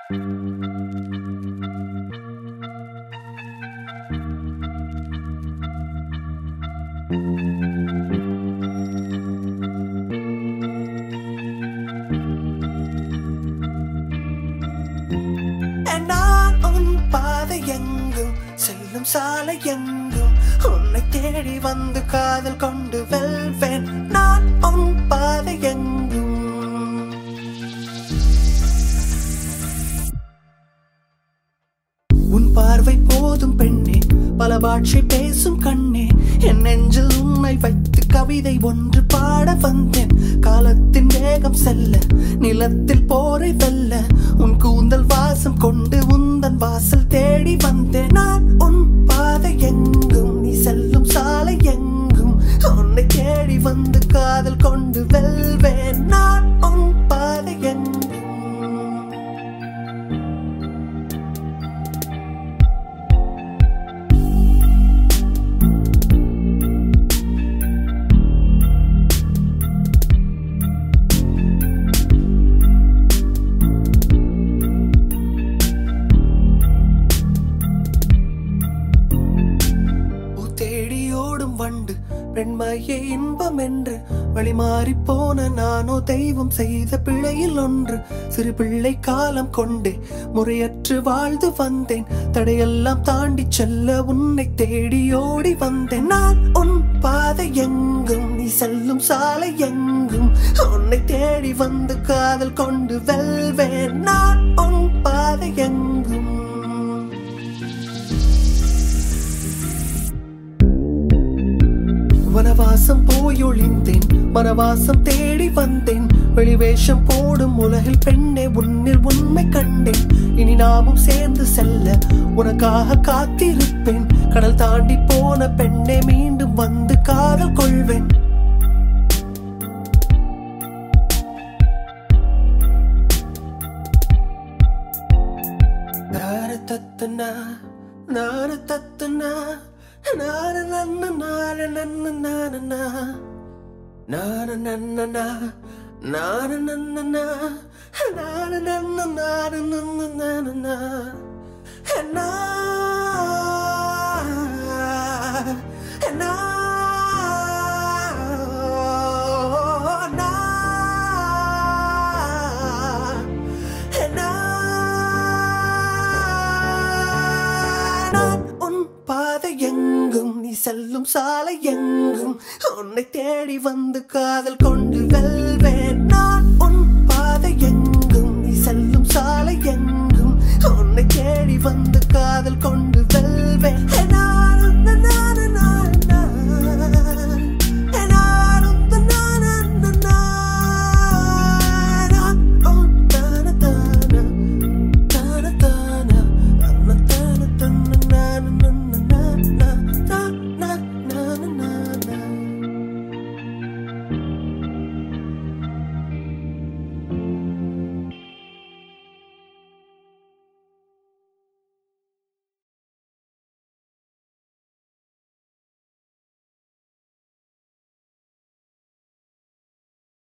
நான் உன் பாதை எங்கும் செல்லும் சாலை எங்கும் உன்னை தேடி வந்து காதல் கொண்டு வெல்வேன் நான் உன் பாதை எங்கும் உன் பார்வை போதும் பெண்ணே பல பாட்சை பேசும் கண்ணே என் நெஞ்சில் உன்னை வைத்து கவிதை ஒன்று பாட வந்தேன் காலத்தின் வேகம் செல்ல நிலத்தில் போரை வெல்ல உன் கூந்தல் வாசம் கொண்டு உந்தன் வாசல் தேடி வந்தேன் நான் உன் பாதை எங்கும் நீ செல்லும் சாலை எங்கும் உன்னை தேடி வந்து காதல் கொண்டு வெல்வேன் நான் உன் பாதை எங்கும் பூ தேடி ஓடும் வண்டு பெண்மையே இன்பம் என்று வழிமாறி போன நானோ தெய்வம் செய்த பிழையில் ஒன்று சிறு பிள்ளை காலம் கொண்டே முறையற்று வாழ்ந்து வந்தேன் தடையெல்லாம் தாண்டி செல்ல உன்னை தேடி ஓடி வந்தேன் நான் உன் பாதை எங்கும் நீ செல்லும் சாலை எங்கும் உன்னை தேடி வந்து காதல் கொண்டு வெல்வேன் நான் உன் பாதை எங்கும் வனவாசம் போயொழிந்தேன் வனவாசம் தேடி வந்தேன் வெளிவேஷம் போடும் உலகில் பெண்ணே உன்னில் உண்மை கண்டேன் இனி நாமும் சேர்ந்து செல்ல உனக்காக காத்திருப்பேன் கடல் தாண்டி போன பெண்ணே மீண்டும் வந்து காதல் கொள்வேன் நார தத்தனா நார தத்தனா நார நன்ன நார நன்ன நானனா நார நன்னனா நார நன்னனா நார நன்ன நார நன்ன நானனா ஹனா ஹனா நான் உன் பாதை எங்கும் நீ செல்லும் சாலை எங்கும் உன்னை தேடி வந்து காதல் கொண்டு வெல்வேன்